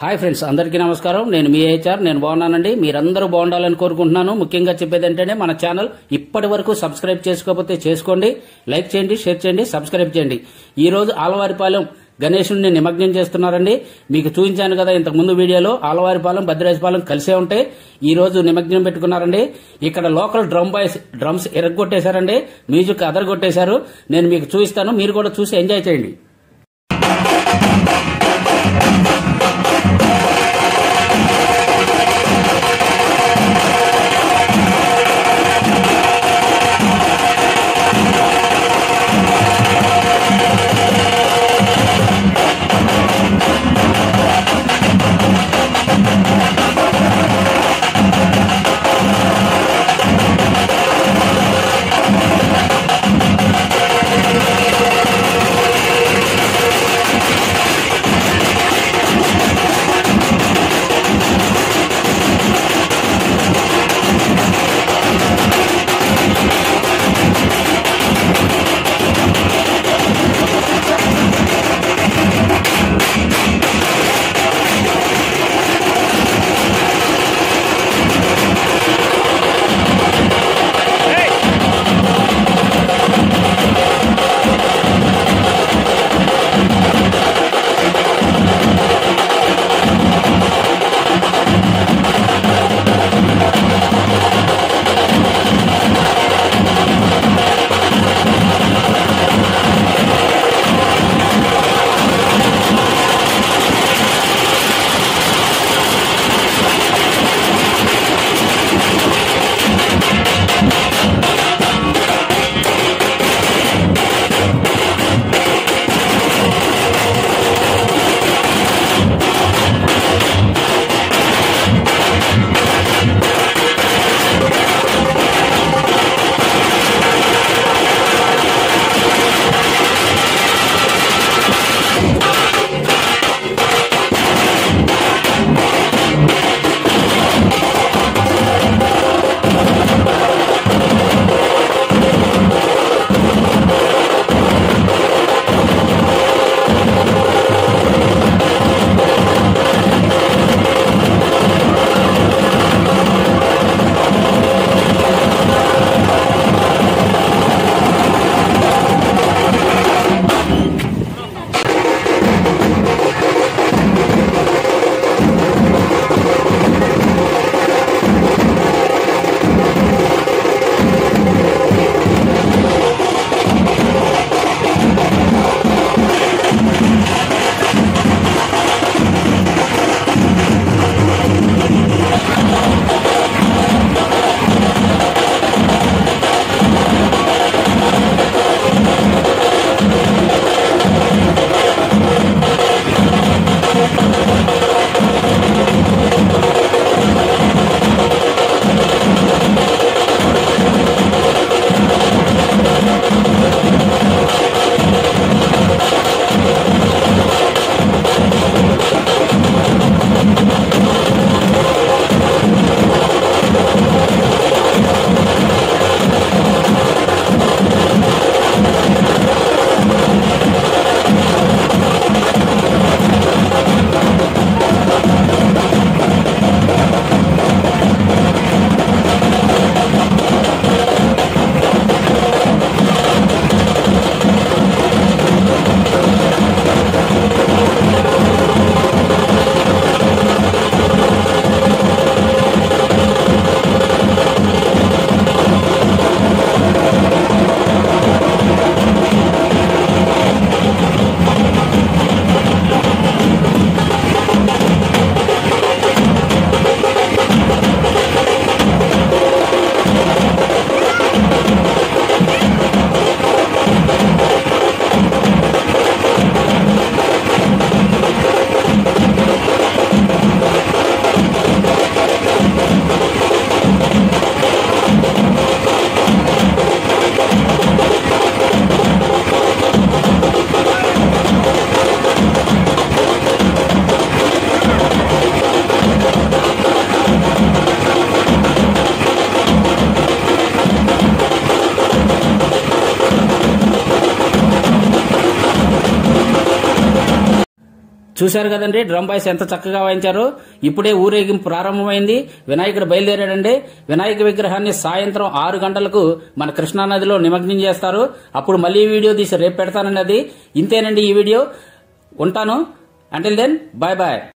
hi friends అందరికీ నమస్కారం నేను మీ హెచ్ఆర్ నేను బాగున్నానండి మీరందరూ బాగుండాలని కోరుకుంటున్నాను ముఖ్యంగా చెప్పేది ఏంటంటే మన ఛానల్ ఇప్పటి వరకు సబ్స్క్రైబ్ చేసుకోకపోతే చేసుకోండి లైక్ చేయండి షేర్ చేయండి సబ్స్క్రైబ్ చేయండి ఈ రోజు ఆలవారిపాలెం గణేశుడిని నిమగ్నం చేస్తున్నారండి మీకు చూపించాను కదా ఇంతకు ముందు వీడియోలో ఆలవారిపాలెం భద్రాజపాలెం కలిసే ఉంటాయి ఈ రోజు నిమగ్నం పెట్టుకున్నారండి ఇక్కడ లోకల్ డ్రమ్ బాయ్స్ డ్రమ్స్ ఎరగొట్టేశారండి మ్యూజిక్ అదరగొట్టేశారు నేను మీకు చూపిస్తాను మీరు కూడా చూసి ఎంజాయ్ చేయండి Thank చూశారు కదండి డ్రమ్ బాయ్స్ ఎంత చక్కగా వాయించారో ఇప్పుడే ఊరేగింపు ప్రారంభమైంది వినాయకుడు బయలుదేరాడండి వినాయక విగ్రహాన్ని సాయంత్రం ఆరు గంటలకు మన కృష్ణా నదిలో నిమగ్నం చేస్తారు అప్పుడు మళ్ళీ ఈ వీడియో తీసి రేపు పెడతానండి అది ఇంతేనండి ఈ వీడియో ఉంటాను అంటిల్ దెన్ బాయ్ బాయ్